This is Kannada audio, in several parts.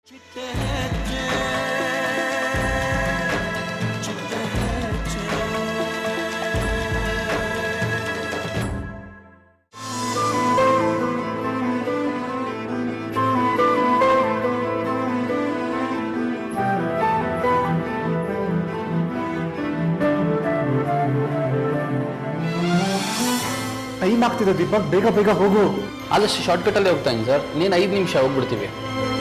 ಟೈಮ್ ಆಗ್ತಿದೆ ದೀಪಕ್ ಬೇಗ ಬೇಗ ಹೋಗು ಆದಷ್ಟು ಶಾರ್ಟ್ಕಟಲ್ಲೇ ಹೋಗ್ತಾನೆ ಸರ್ ನೀನು ಐದು ನಿಮಿಷ ಹೋಗ್ಬಿಡ್ತೀವಿ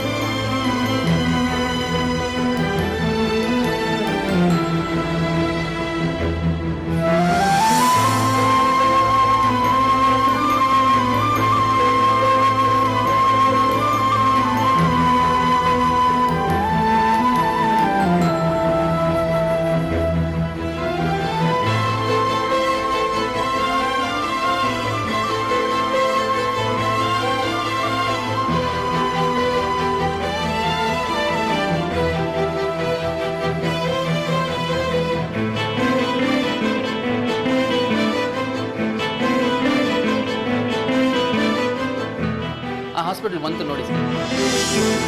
ಆ ಹಾಸ್ಪಿಟಲ್ ಬಂತು ನೋಡಿ ಸರ್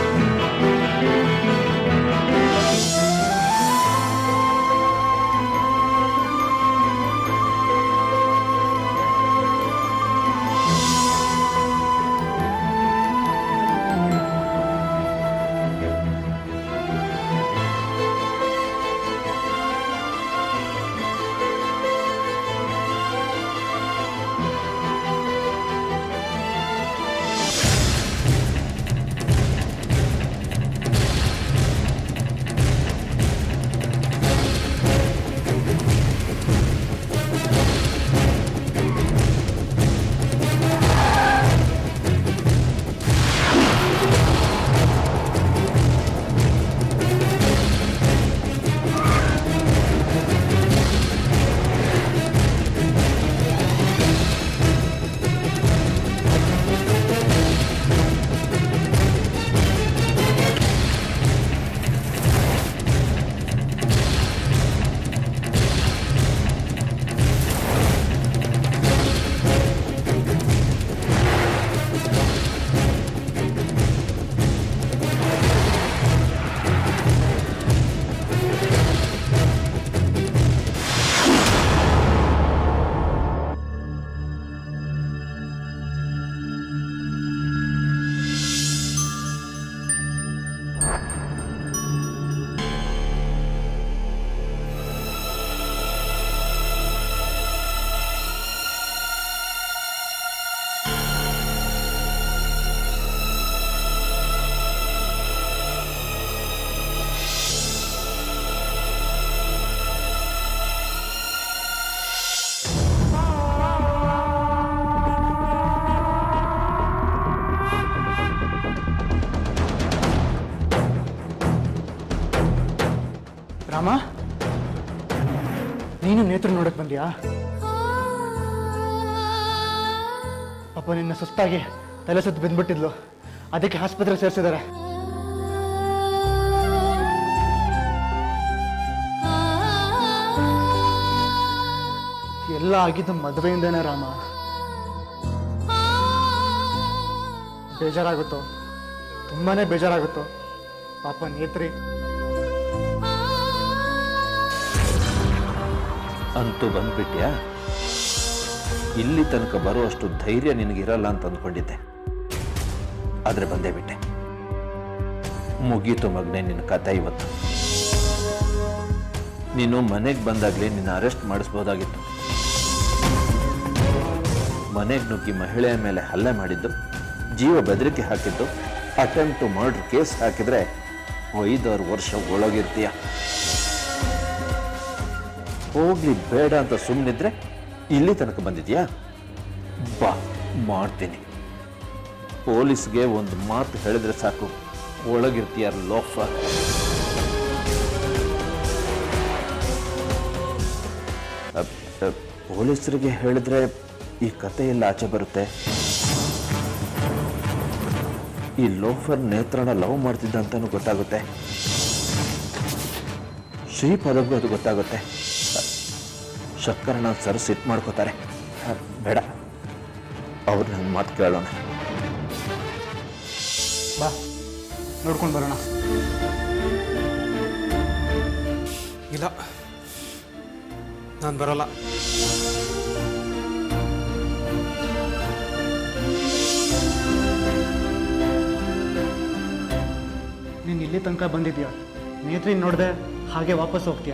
ರಾಮ ನೀನು ನೇತ್ರ ನೋಡಕ್ ಬಂದ್ಯಾ ಪಾಪ ನಿನ್ನ ಸುಸ್ತಾಗಿ ತಲೆ ಸುತ್ತು ಬಿದ್ದ್ಬಿಟ್ಟಿದ್ಲು ಅದಕ್ಕೆ ಆಸ್ಪತ್ರೆ ಸೇರಿಸಿದ್ದಾರೆ ಎಲ್ಲ ಆಗಿದ್ದು ಮದುವೆಯಿಂದನೇ ರಾಮ ಬೇಜಾರಾಗುತ್ತೋ ತುಂಬಾನೇ ಬೇಜಾರಾಗುತ್ತೋ ಪಾಪ ನೇತ್ರಿ ಅಂತೂ ಬಂದ್ಬಿಟ್ಯಾ ಇಲ್ಲಿ ತನಕ ಬರುವಷ್ಟು ಧೈರ್ಯ ನಿನಗಿರಲ್ಲ ಅಂತ ಅಂದ್ಕೊಂಡಿದ್ದೆ ಆದರೆ ಬಂದೇ ಬಿಟ್ಟೆ ಮುಗೀತು ಮಗನೆ ನಿನ್ನ ಕಥೆ ಇವತ್ತು ನೀನು ಮನೆಗೆ ಬಂದಾಗಲೇ ನಿನ್ನ ಅರೆಸ್ಟ್ ಮಾಡಿಸ್ಬೋದಾಗಿತ್ತು ಮನೆಗೆ ನುಗ್ಗಿ ಮಹಿಳೆಯ ಮೇಲೆ ಹಲ್ಲೆ ಮಾಡಿದ್ದು ಜೀವ ಬೆದರಿಕೆ ಹಾಕಿದ್ದು ಅಟೆಂಪ್ಟ್ ಟು ಮರ್ಡರ್ ಕೇಸ್ ಹಾಕಿದ್ರೆ ಐದಾರು ವರ್ಷ ಒಳಗಿರ್ತೀಯ ಹೋಗ್ಲಿ ಬೇಡ ಅಂತ ಸುಮ್ಮನಿದ್ರೆ ಇಲ್ಲಿ ತನಕ ಬಂದಿದ್ಯಾ ಬಾ ಮಾಡ್ತೀನಿ ಪೊಲೀಸ್ಗೆ ಒಂದು ಮಾತು ಹೇಳಿದ್ರೆ ಸಾಕು ಒಳಗಿರ್ತೀಯ ಲೋಫ ಅಪ್- ಅಪ್, ಪೊಲೀಸರಿಗೆ ಹೇಳಿದ್ರೆ ಈ ಕತೆ ಎಲ್ಲ ಆಚೆ ಬರುತ್ತೆ ಈ ಲೋಫರ್ ನೇತ್ರನ ಲವ್ ಮಾಡ್ತಿದ್ದ ಅಂತಾನು ಗೊತ್ತಾಗುತ್ತೆ ಶ್ರೀಪದಗೂ ಅದು ಗೊತ್ತಾಗುತ್ತೆ ಶಕ್ಕರನ ಸರ್ ಸಿಟ್ ಮಾಡ್ಕೋತಾರೆ ಅ, ಬೇಡ ಅವ್ರು ನನ್ನ ಮಾತು ಕೇಳೋಣ ಬಾ ನೋಡ್ಕೊಂಡು ಬರೋಣ ಇಲ್ಲ ನಾನು ಬರಲ್ಲ ನೀನು ಇಲ್ಲಿ ತನಕ ಬಂದಿದ್ಯಾ ನೇತ್ರಿ ನೋಡ್ದೆ ಹಾಗೆ ವಾಪಸ್ ಹೋಗ್ತೀಯಾ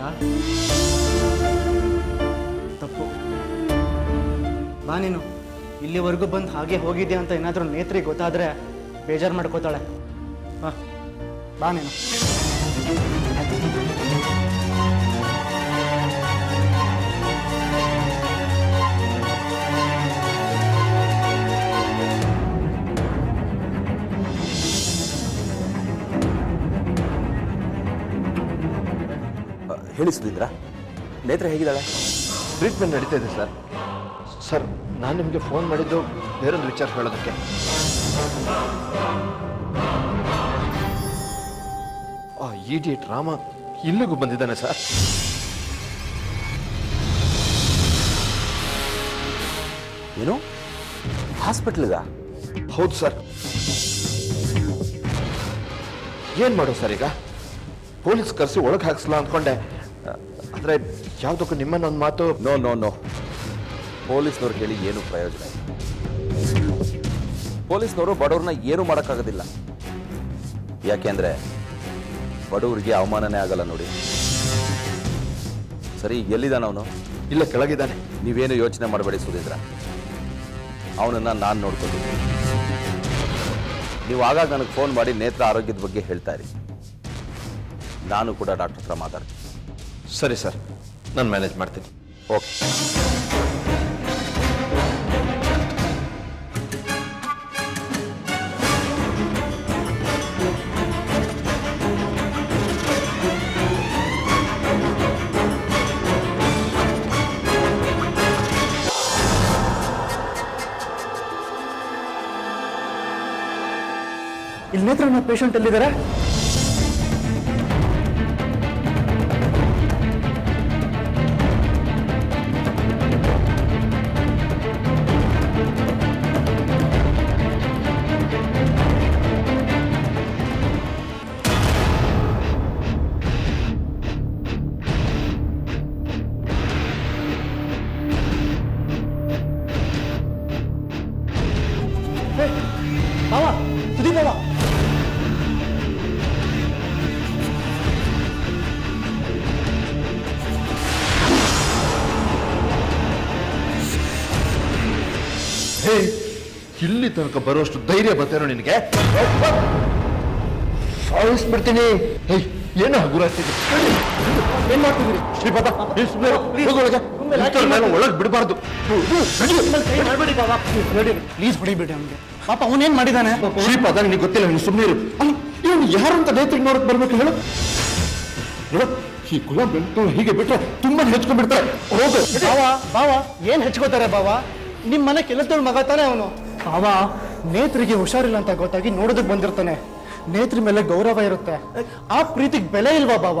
ತಪ್ಪು ಬಾ ನೀನು ಇಲ್ಲಿವರೆಗೂ ಬಂದು ಹಾಗೆ ಹೋಗಿದ್ಯಾ ಅಂತ ಏನಾದರೂ ನೇತ್ರಿ ಗೊತ್ತಾದರೆ ಬೇಜಾರು ಮಾಡ್ಕೋತಾಳೆ ಬಾ ಬಾ ನೀನು ಅ, ಹೇಳಿ ಸುಧೀಂದ್ರ ನೇತ್ರ ಹೇಗಿದ್ದಾಳೆ ಟ್ರೀಟ್ಮೆಂಟ್ ನಡೀತಾ ಇದೆ ಸರ್ ಸರ್ ನಾನು ನಿಮಗೆ ಫೋನ್ ಮಾಡಿದ್ದು ಬೇರೊಂದು ವಿಚಾರ ಹೇಳೋದಕ್ಕೆ ಆ ಇಡಿಯಟ್ ರಾಮ ಇಲ್ಲಿಗೂ ಬಂದಿದ್ದಾನೆ ಸರ್ ಏನು ಹಾಸ್ಪಿಟ್ಲಿಗ ಹೌದು ಸರ್ ಏನ್ ಮಾಡೋ ಸರ್ ಈಗ ಪೊಲೀಸ್ ಕರೆಸಿ ಒಳಗೆ ಹಾಕ್ಸಲ್ಲ ಅಂದ್ಕೊಂಡೆ ಆ, ಆದ್ರೆ ಯಾವುದಕ್ಕೂ ನಿಮ್ಮನ್ನೊಂದು ಮಾತು ನೋ ನೋ ನೋ ಪೊಲೀಸ್ನವ್ರು ಹೇಳಿ ಏನು ಪ್ರಯೋಜನ ಇಲ್ಲ ಪೊಲೀಸ್ನವರು ಬಡವ್ರನ್ನ ಏನೂ ಮಾಡೋಕ್ಕಾಗೋದಿಲ್ಲ ಯಾಕೆಂದ್ರೆ ಬಡವರಿಗೆ ಅವಮಾನನೇ ಆಗಲ್ಲ ನೋಡಿ ಸರಿ ಎಲ್ಲಿದ್ದಾನ ಅವನು ಇಲ್ಲ ಕೆಳಗಿದ್ದಾನೆ ನೀವೇನು ಯೋಚನೆ ಮಾಡಬೇಡಿ ಸುಧೀಂದ್ರ ಅವನನ್ನ ನಾನು ನೋಡ್ಕೊತೀನಿ ನೀವು ಆಗಾಗ ನನಗೆ ಫೋನ್ ಮಾಡಿ ನೇತ್ರ ಆರೋಗ್ಯದ ಬಗ್ಗೆ ಹೇಳ್ತಾ ಇರಿ ನಾನು ಕೂಡ ಡಾಕ್ಟರ್ ಹತ್ರ ಮಾತಾಡ್ತೀನಿ ಸರಿ ಸರ್ ನಾನು ಮ್ಯಾನೇಜ್ ಮಾಡ್ತೀನಿ ಓಕೆ ಇಲ್ಲಿ ನೇತ್ರ ಅನ್ನೋ ಪೇಷಂಟ್ ಎಲ್ಲಿದ್ದಾರೆ ಬಾವ ಸುದೀಪ್ ಬಾವ ಹೇ ಇಲ್ಲಿ ತನಕ ಬರುವಷ್ಟು ಧೈರ್ಯ ಬರ್ತೇನೋ ನಿನಗೆ ಸಾಯಿಸ್ಬಿಡ್ತೀನಿ ಹೇ ಏನು ಹಗುರಾಗ್ತಿದೆ ಏನ್ ಮಾಡ್ತಿದ್ದೀರಿ ಶ್ರೀಪಾದ ಒಳಗೆ ಬಿಡಬಾರ್ದು ಮಾಡಬೇಡಿ ಬಾವ ನೋಡಿ ಪ್ಲೀಸ್ ಹೊಡಿಬೇಡಿ ಅವನಿಗೆ ಪಾಪ ಅವನೇನ್ ಮಾಡಿದಾನೆ ಶ್ರೀಪಾದ ನಿನಗೆ ಗೊತ್ತಿಲ್ಲ ನೀನು ಸುಮ್ಮನೆ ಇರು ಅಲ್ಲ ಇವನು ಯಾರು ಅಂತ ನೇತ್ರಿಗೆ ನೋಡಕ್ ಬರ್ಬೇಕು ಹೇಳು ನೋಡು ಈ ಕುಲ ಬೆಂಟು ಹೀಗೆ ಬಿಟ್ರೆ ತುಂಬಾ ಹೆಚ್ಕೊಂಡ್ಬಿಡ್ತಾರೆ ಹೋಗು ಬಾವ ಬಾವ ಏನ್ ಹೆಚ್ಕೋತಾರೆ ಬಾವ ನಿಮ್ ಮನೆ ಕೆಲಸದೊಳ್ ಮಗ ತಾನೆ ಅವನು ಬಾವ ನೇತ್ರಿಗೆ ಹುಷಾರಿಲ್ಲ ಅಂತ ಗೊತ್ತಾಗಿ ನೋಡೋದಕ್ ಬಂದಿರ್ತಾನೆ ನೇತ್ರಿ ಮೇಲೆ ಗೌರವ ಇರುತ್ತೆ ಆ ಪ್ರೀತಿಗ್ ಬೆಲೆ ಇಲ್ವಾ ಬಾವ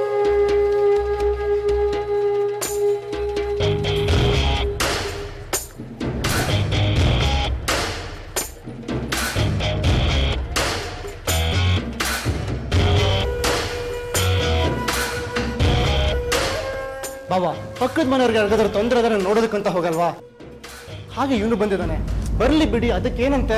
ಬಾವ ಪಕ್ಕದ ಮನೆಯವ್ರಿಗೆ ಯಾರಿಗಾದ್ರೂ ತೊಂದರೆ ಅದನ್ನ ನೋಡೋದಕ್ಕಂತ ಹೋಗಲ್ವಾ ಹಾಗೆ ಇವನು ಬಂದಿದ್ದಾನೆ ಬರ್ಲಿ ಬಿಡಿ ಅದಕ್ಕೇನಂತೆ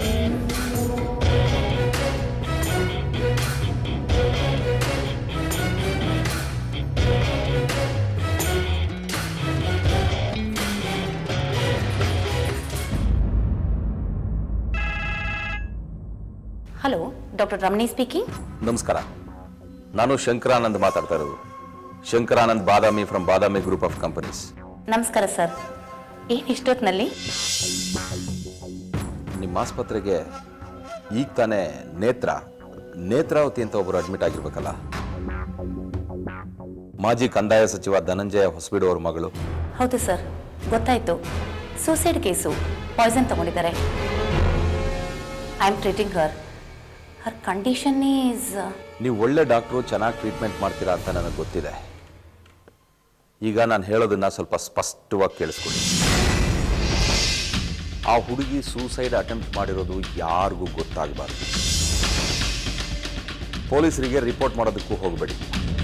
ಹಲೋ ಡಾಕ್ಟರ್ ರಮಣಿ ಸ್ಪೀಕಿಂಗ್ ನಮಸ್ಕಾರ ನಾನು ಶಂಕರಾನಂದ್ ಮಾತಾಡ್ತಾ ಇರೋದು Shankaranand Badami from Badami group of companies ನಮಸ್ಕಾರ ಸರ್ ಏನು ಇಷ್ಟೊತ್ತಿನಲ್ಲಿ ನಿಮ್ಮ ಆಸ್ಪತ್ರೆಗೆ ಈಗ ತಾನೇ ನೇತ್ರ ನೇತ್ರಾವತಿ ಅಂತ ಒಬ್ಬರು ಅಡ್ಮಿಟ್ ಆಗಿರ್ಬೇಕಲ್ಲ ಮಾಜಿ ಕಂದಾಯ ಸಚಿವ ಧನಂಜಯ ಹೊಸಬೀಡು ಅವ್ರ ಮಗಳು ಹೌದು ಸರ್ ಗೊತ್ತಾಯ್ತು ಸೂಸೈಡ್ ಕೇಸು ಪಾಯ್ಸನ್ ತಗೊಂಡಿದ್ದಾರೆ I am treating her her condition is ನೀವು ಒಳ್ಳೆ ಡಾಕ್ಟ್ರು ಚೆನ್ನಾಗಿ ಟ್ರೀಟ್ಮೆಂಟ್ ಮಾಡ್ತೀರಾ ಅಂತ ನನಗೆ ಗೊತ್ತಿದೆ ಈಗ ನಾನು ಹೇಳೋದನ್ನ ಸ್ವಲ್ಪ ಸ್ಪಷ್ಟವಾಗಿ ಕೇಳಿಸ್ಕೊಳ್ಳಿ ಆ ಹುಡುಗಿ ಸೂಸೈಡ್ ಅಟೆಂಪ್ಟ್ ಮಾಡಿರೋದು ಯಾರಿಗೂ ಗೊತ್ತಾಗಬಾರ್ದು ಪೊಲೀಸರಿಗೆ ರಿಪೋರ್ಟ್ ಮಾಡೋದಕ್ಕೂ ಹೋಗಬೇಡಿ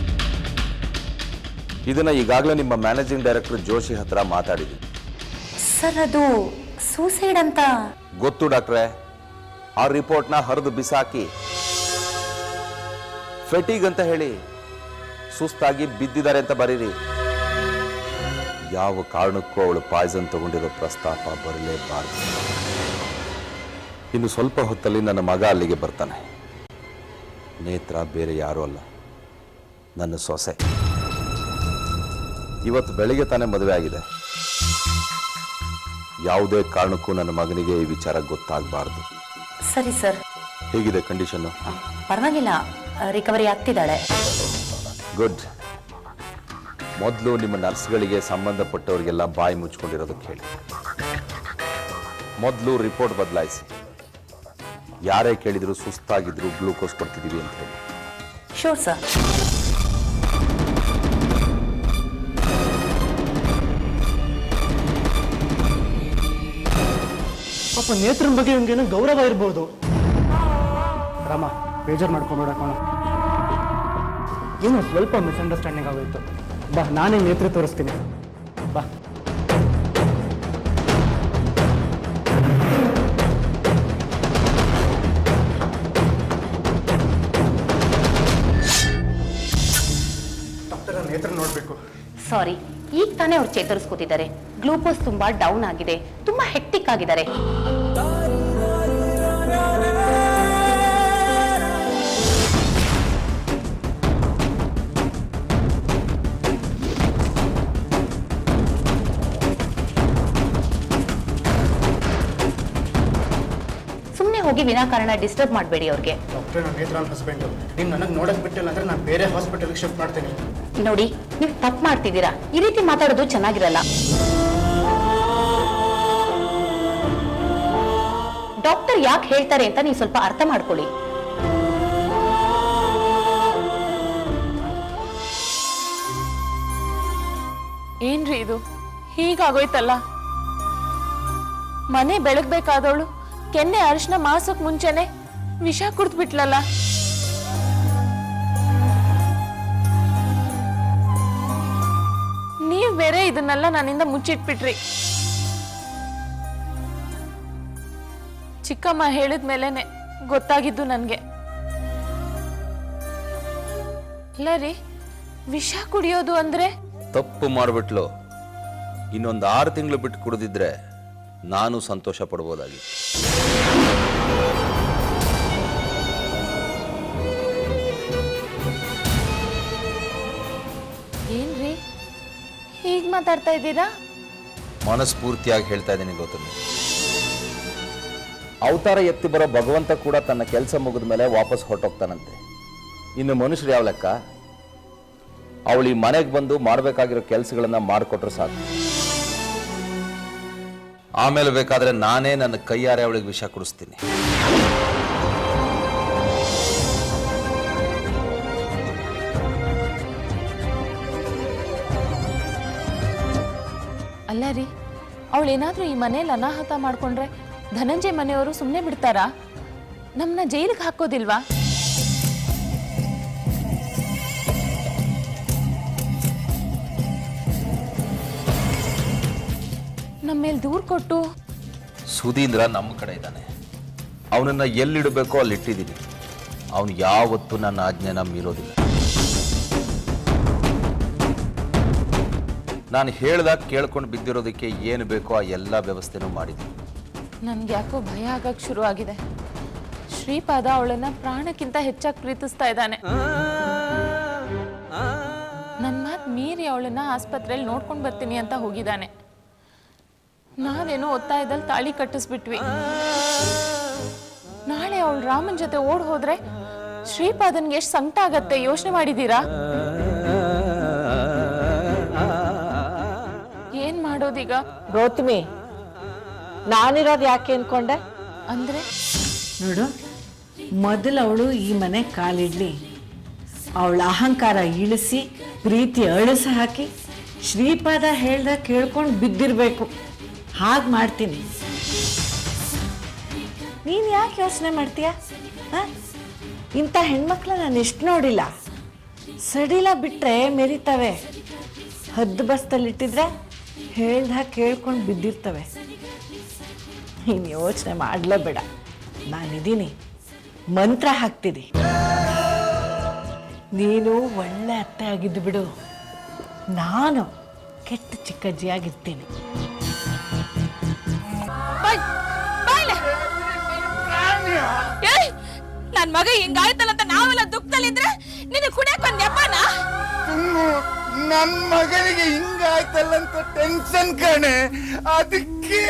ಇದನ್ನ ಈಗಾಗಲೇ ನಿಮ್ಮ ಮ್ಯಾನೇಜಿಂಗ್ ಡೈರೆಕ್ಟರ್ ಜೋಶಿ ಹತ್ರ ಮಾತಾಡಿದ್ದೀನಿ ಸರ್ ಅದು ಸೂಸೈಡ್ ಅಂತ ಗೊತ್ತು ಡಾಕ್ಟ್ರೆ ಆ ರಿಪೋರ್ಟ್ನ ಹರಿದು ಬಿಸಾಕಿ ಫೆಟಿಗ್ ಅಂತ ಹೇಳಿ ಸುಸ್ತಾಗಿ ಬಿದ್ದಿದ್ದಾರೆ ಅಂತ ಬರೀರಿ ಯಾವ ಕಾರಣಕ್ಕೂ ಅವಳು ಪಾಯ್ಸನ್ ತಗೊಂಡಿರೋ ಪ್ರಸ್ತಾಪ ಬರಲೇಬಾರದು ಇನ್ನು ಸ್ವಲ್ಪ ಹೊತ್ತಲ್ಲಿ ನನ್ನ ಮಗ ಅಲ್ಲಿಗೆ ಬರ್ತಾನೆ ನೇತ್ರ ಬೇರೆ ಯಾರೂ ಅಲ್ಲ ನನ್ನ ಸೊಸೆ ಇವತ್ತು ಬೆಳಿಗ್ಗೆ ತಾನೇ ಮದುವೆ ಆಗಿದೆ ಯಾವುದೇ ಕಾರಣಕ್ಕೂ ನನ್ನ ಮಗನಿಗೆ ಈ ವಿಚಾರ ಗೊತ್ತಾಗಬಾರ್ದು ಸರಿ ಸರ್ ಹೇಗಿದೆ ಕಂಡೀಷನ್ನು ಪರವಾಗಿಲ್ಲ ರಿಕವರಿ ಆಗ್ತಿದ್ದಾಳೆ ಗುಡ್ ಮೊದಲು ನಿಮ್ಮ ನರ್ಸ್ಗಳಿಗೆ ಸಂಬಂಧಪಟ್ಟವರಿಗೆಲ್ಲ ಬಾಯಿ ಮುಚ್ಕೊಂಡಿರೋದಕ್ಕೆ ಹೇಳಿ ಮೊದಲು ರಿಪೋರ್ಟ್ ಬದಲಾಯಿಸಿ ಯಾರೇ ಕೇಳಿದ್ರು ಸುಸ್ತಾಗಿದ್ರು ಗ್ಲೂಕೋಸ್ ಕೊಡ್ತಿದ್ದೀವಿ ಅಂತ ಹೇಳಿ ಶೋರ್ ಸರ್ ಪಾಪ ನೇತ್ರನ ಬಗ್ಗೆ ಇವ್ನಿಗೇನೋ ಗೌರವ ಇರ್ಬೋದು ರಾಮ ಬೇಜಾರು ಮಾಡ್ಕೊಂಬೇಡ ಕಣ ಏನೋ ಸ್ವಲ್ಪ ಮಿಸ್ಅಂಡರ್ಸ್ಟ್ಯಾಂಡಿಂಗ್ ಆಗೋಯ್ತು ಬಾ ನಾನೇ ನೇತ್ರ ತೋರಿಸ್ತೀನಿ ಬಾ ಡಾಕ್ಟರ್ ನೇತ್ರ ನೋಡಬೇಕು ಸಾರಿ ಈಗ ತಾನೇ ಅವ್ರು ಚೇತರಿಸ್ಕೊತಿದ್ದಾರೆ ಗ್ಲೂಕೋಸ್ ತುಂಬಾ ಡೌನ್ ಆಗಿದೆ ತುಂಬಾ ಹೆಕ್ಟಿಕ್ ಆಗಿದ್ದಾರೆ ಸುಮ್ಮನೆ ಹೋಗಿ ವಿನಾಕಾರಣ ಡಿಸ್ಟರ್ಬ್ ಮಾಡಬೇಡಿ ಅವ್ರಿಗೆ ಡಾಕ್ಟರ್ ನನ್ನ ನೇತ್ರ ಹಸ್ಬೆಂಡು ನೀನು ನನಗೆ ನೋಡಕ್ ಬಿಟ್ಟಿಲ್ಲ ಅಂದ್ರೆ ನಾನು ಬೇರೆ ಹಾಸ್ಪಿಟಲ್ಗೆ ಶಿಫ್ಟ್ ಮಾಡ್ತೀನಿ ನೋಡಿ ನೀವು ತಪ್ಪು ಮಾಡ್ತಿದ್ದೀರಾ ಈ ರೀತಿ ಮಾತಾಡೋದು ಚೆನ್ನಾಗಿರಲ್ಲ ಡಾಕ್ಟರ್ ಯಾಕೆ ಹೇಳ್ತಾರೆ ಅಂತ ನೀವು ಸ್ವಲ್ಪ ಅರ್ಥ ಮಾಡ್ಕೊಳ್ಳಿ ಏನ್ರಿ ಇದು ಹೀಗಾಗೋಯ್ತಲ್ಲ ಮನೆ ಬೆಳಗ್ಬೇಕಾದವಳು ಕೆನ್ನೆ ಅರಿಶಿನ ಮಾಸಕ್ ಮುಂಚೆನೆ ವಿಷ ಕುಡ್ದ್ಬಿಟ್ಲಲ್ಲ ನೀವ್ ಬೇರೆ ಇದನ್ನೆಲ್ಲ ನನ್ನಿಂದ ಮುಚ್ಚಿಟ್ಬಿಟ್ರಿ ಚಿಕ್ಕಮ್ಮ ಹೇಳಿದ್ಮೇಲೆನೆ ಗೊತ್ತಾಗಿದ್ದು ನನ್ಗೆ ಇಲ್ಲ ರೀ ವಿಷ ಕುಡಿಯೋದು ಅಂದ್ರೆ ತಪ್ಪು ಮಾಡಿಬಿಟ್ಲು ಇನ್ನೊಂದು ಆರು ತಿಂಗಳು ಬಿಟ್ಟು ಕುಡಿದಿದ್ರೆ ನಾನು ಸಂತೋಷ ಪಡ್ಬೋದಾಗಿತ್ತು ಏನ್ರಿ ಹೀಗ್ ಮಾತಾಡ್ತಾ ಇದ್ದೀರಾ ಮನಸ್ಫೂರ್ತಿಯಾಗಿ ಹೇಳ್ತಾ ಇದ್ದೀನಿ ಗೌತಮಿ ಅವತಾರ ಎತ್ತಿ ಬರೋ ಭಗವಂತ ಕೂಡ ತನ್ನ ಕೆಲಸ ಮುಗಿದ ಮೇಲೆ ವಾಪಸ್ ಹೊರಟೋಗ್ತಾನಂತೆ ಇನ್ನು ಮನುಷ್ಯರು ಯಾವ ಲೆಕ್ಕ ಅವಳು ಈ ಮನೆಗೆ ಬಂದು ಮಾಡಬೇಕಾಗಿರೋ ಕೆಲಸಗಳನ್ನ ಮಾಡಿಕೊಟ್ರೆ ಸಾಕು ಆಮೇಲೆ ಬೇಕಾದ್ರೆ ನಾನೇ ನನ್ನ ಕೈಯಾರೆ ಅವಳಿಗೆ ವಿಷ ಕುಡಿಸ್ತೀನಿ ಅಲ್ಲ ರೀ ಅವಳೇನಾದ್ರೂ ಈ ಮನೇಲಿ ಅನಾಹುತ ಮಾಡ್ಕೊಂಡ್ರೆ ಧನಂಜಯ ಮನೆಯವರು ಸುಮ್ಮನೆ ಬಿಡ್ತಾರಾ ನಮ್ಮನ್ನ ಜೈಲಿಗೆ ಹಾಕೋದಿಲ್ವಾ ನಮ್ಮ ಮೇಲೆ ದೂರ್ ಕೊಟ್ಟು ಸುಧೀಂದ್ರ ನಮ್ಮ ಕಡೆ ಇದ್ದಾನೆ ಅವನನ್ನ ಎಲ್ಲಿಡಬೇಕೋ ಅಲ್ಲಿ ಇಟ್ಟಿದ್ದೀನಿ ಅವನು ಯಾವತ್ತೂ ನನ್ನ ಆಜ್ಞೆನ ಮೀರೋದಿಲ್ಲ ನಾನು ಹೇಳ್ದಾಗ ಕೇಳ್ಕೊಂಡು ಬಿದ್ದಿರೋದಕ್ಕೆ ಏನು ಬೇಕೋ ಆ ಎಲ್ಲ ವ್ಯವಸ್ಥೆನೂ ಮಾಡಿದ್ದೀನಿ ನನ್ಗೆ ಯಾಕೋ ಭಯ ಆಗಕ್ ಶುರು ಆಗಿದೆ ಶ್ರೀಪಾದ ಅವಳನ್ನ ಪ್ರಾಣಕ್ಕಿಂತ ಹೆಚ್ಚಾಗಿ ಪ್ರೀತಿಸ್ತಾ ಇದ್ದಾನೆ ನನ್ನ ಮಾತು ಮೀರಿ ಅವಳನ್ನ ಆಸ್ಪತ್ರೆಯಲ್ಲಿ ನೋಡ್ಕೊಂಡು ಬರ್ತೀನಿ ಅಂತ ಹೋಗಿದ್ದಾನೆ ನಾವೇನೋ ಒತ್ತಾಯದಲ್ಲಿ ತಾಳಿ ಕಟ್ಟಿಸ್ಬಿಟ್ವಿ ನಾಳೆ ಅವಳು ರಾಮನ್ ಜೊತೆ ಓಡ್ ಹೋದ್ರೆ ಶ್ರೀಪಾದನ್ಗೆ ಎಷ್ಟು ಸಂಕಟ ಆಗತ್ತೆ ಯೋಚನೆ ಮಾಡಿದೀರಾ ಏನ್ ಮಾಡೋದೀಗ ಗೌತಮಿ ನಾನಿರೋದು ಯಾಕೆ ಅನ್ಕೊಂಡೆ ಅಂದ್ರೆ ನೋಡು ಮೊದಲು ಅವಳು ಈ ಮನೆ ಕಾಲಿಡ್ಲಿ ಅವಳ ಅಹಂಕಾರ ಇಳಿಸಿ ಪ್ರೀತಿ ಅಳಿಸ ಹಾಕಿ ಶ್ರೀಪಾದ ಹೇಳ್ದ ಕೇಳ್ಕೊಂಡು ಬಿದ್ದಿರ್ಬೇಕು ಹಾಗೆ ಮಾಡ್ತೀನಿ ನೀನು ಯಾಕೆ ಯೋಚನೆ ಮಾಡ್ತೀಯ ಇಂಥ ಹೆಣ್ಮಕ್ಳ ನಾನು ಎಷ್ಟು ನೋಡಿಲ್ಲ ಸಡಿಲ ಬಿಟ್ಟರೆ ಮೆರಿತವೆ ಹದ್ದು ಬಸ್ತಲ್ಲಿಟ್ಟಿದ್ರೆ ಹೇಳ್ದಾಗ ಕೇಳ್ಕೊಂಡು ಬಿದ್ದಿರ್ತವೆ ನೀನು ಯೋಚನೆ ಮಾಡಲೇಬೇಡ ನಾನಿದ್ದೀನಿ ಮಂತ್ರ ಹಾಕ್ತೀನಿ ನೀನು ಒಳ್ಳೆ ಅತ್ತೆ ಆಗಿದ್ದು ಬಿಡು ನಾನು ಕೆಟ್ಟ ಚಿಕ್ಕಜ್ಜಿಯಾಗಿರ್ತೀನಿ ನನ್ ಮಗ ಹಿಂಗಾಯ್ತಲ್ಲ ಅಂತ ನಾವೆಲ್ಲ ದುಃಖದಲ್ಲಿದ್ರೆ ನಿನ್ನ ಕುಡಿಯಕ್ ಒಂದ್ ನೆಪನ ನನ್ ಮಗನಿಗೆ ಹಿಂಗಾಯ್ತಲ್ಲ ಅಂತ ಟೆನ್ಷನ್ ಕಣೆ ಅದಕ್ಕೆ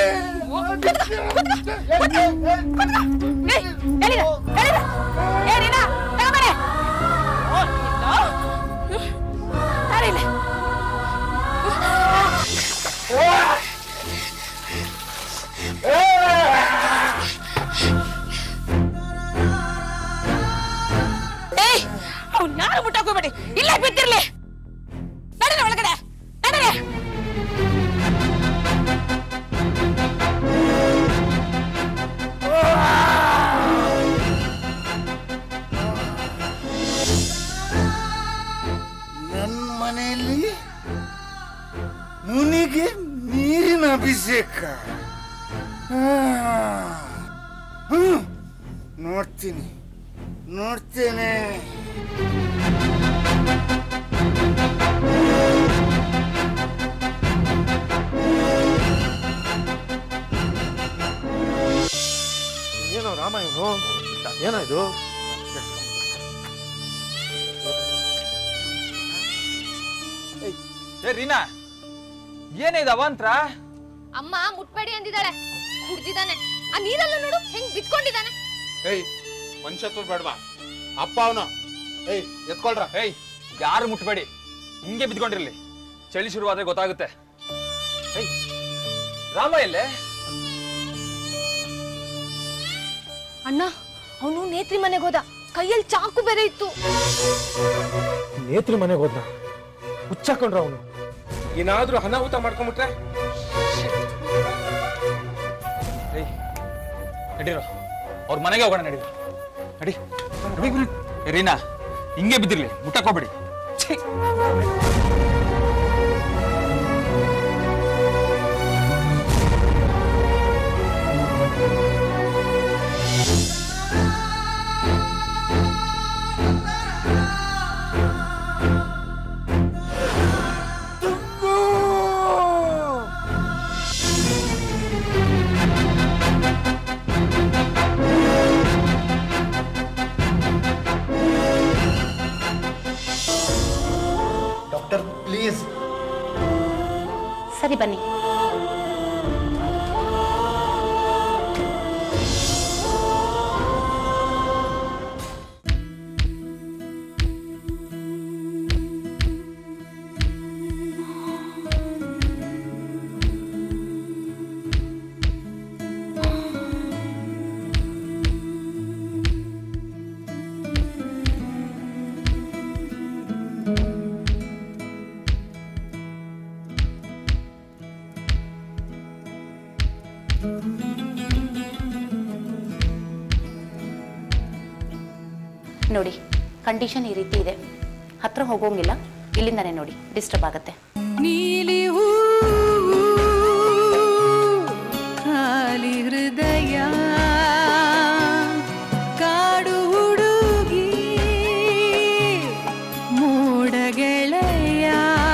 ಏಯ್ ಅವ್ನ್ ಯಾರು ಮುಟ್ಟಾಕೋಬೇಡಿ ಇಲ್ಲೇ ಬಿದ್ದಿರ್ಲಿ ನಡೀರಿ ಒಳಗಡೆ ನಡೀರಿ ನನ್ನ ಮನೆಯಲ್ಲಿ ಮುನಿಗೆ ನೀರಿನ ಅಭಿಷೇಕ ಆ. ಹ್ಮ್. ನೋಡ್ತೀನಿ ನೋಡ್ತೇನೆ ಏನೋ ರಾಮ ಇವನು ಏನೋ ಇದು ಏ ರೀನಾ ಏನೇ ಇದು ಅವಾಂತರ ಅಮ್ಮ ಮುಟ್ಬೇಡಿ ಅಂದಿದ್ದಾಳೆ ಕುಡ್ದಿದ್ದಾನೆ ಆ ನೀರಲ್ಲ ನೋಡು ಹೆಂಗ್ ಬಿತ್ಕೊಂಡಿದ್ದಾನೆ ಏಯ್ ಮನುಷ್ಯತ್ವ ಬೇಡವಾ ಅಪ್ಪ ಅವನು ಏಯ್ ಎತ್ಕೊಳ್ರ ಏಯ್ ಯಾರು ಮುಟ್ಬೇಡಿ ಹಿಂಗೆ ಬಿದ್ಕೊಂಡಿರ್ಲಿ ಚಳಿ ಶುರುವಾದ್ರೆ ಗೊತ್ತಾಗುತ್ತೆ ಏಯ್ ರಾಮ ಎಲ್ಲೇ ಅಣ್ಣ ಅವನು ನೇತ್ರಿ ಮನೆಗೆ ಹೋದ ಕೈಯಲ್ಲಿ ಚಾಕು ಬೇರೆ ಇತ್ತು ನೇತ್ರಿ ಮನೆಗೆ ಹೋದ್ನ ಹುಚ್ಚಾಕೊಂಡ್ರ ಅವನು ಏನಾದ್ರೂ ಅನಾಹುತ ಮಾಡ್ಕೊಂಬಿಟ್ರೆ ಏಯ್ ನಡೀರೋ ಅವ್ರ ಮನೆಗೆ ಹೋಗೋಣ ನಡೀರೋ ನಡಿ ನಡಿ. ಏ, ರೀನಾ ಹಿಂಗೆ ಬಿದ್ದಿರ್ಲಿ ಮುಟ್ಟಕ್ಕೋಗ್ಬೇಡಿ ಛೀ ಡಾಕ್ಟರ್ ಪ್ಲೀಸ್ ಸರಿ ಬನ್ನಿ ನೋಡಿ ಕಂಡೀಷನ್ ಈ ರೀತಿ ಇದೆ ಹತ್ರ ಹೋಗೋಂಗಿಲ್ಲ ಇಲ್ಲಿಂದಾನೆ ನೋಡಿ ಡಿಸ್ಟರ್ಬ್ ಆಗುತ್ತೆ ನೀಲಿ ಹೂ ಖಾಲಿ ಹೃದಯ ಕಾಡು ಹುಡುಗಿ ಮೋಡ ಗೆಳೆಯ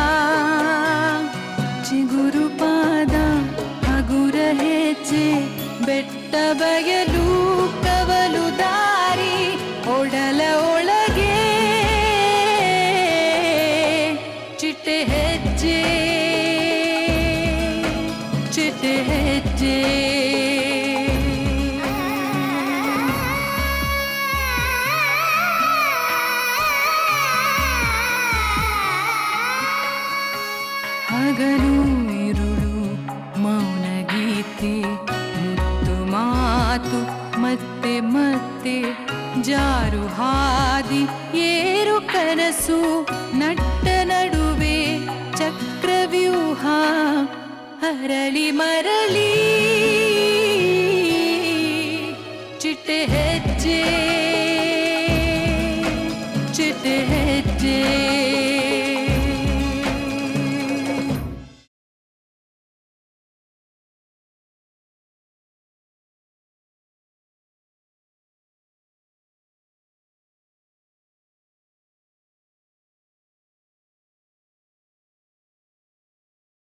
ಚಿಗುರು ಪಾದ ಹಗುರ ಹೆಜ್ಜೆ ಬೆಟ್ಟ ಬಯಲು ಕವಲು ದಾರಿ ಒಡಲ ಒಳಗೆ ಚಿಟ್ಟೆ ಹೆಜ್ಜೆ ಚಿಟ್ಟೆ ಹೆಜ್ಜೆ ಹಗಲು ಇರುಳು ಮೌನ ಗೀತೆ ಮುತ್ತು ಮಾತು ಮತ್ತೆ ಮತ್ತೆ ಜಾರು ಹಾದಿ ಏರು ಕನಸು ನಟ್ಟ ನಡುವೆ ಚಕ್ರವ್ಯೂಹ ಹರಳಿ ಮರಳಿ ಚಿಟ್ಟೆ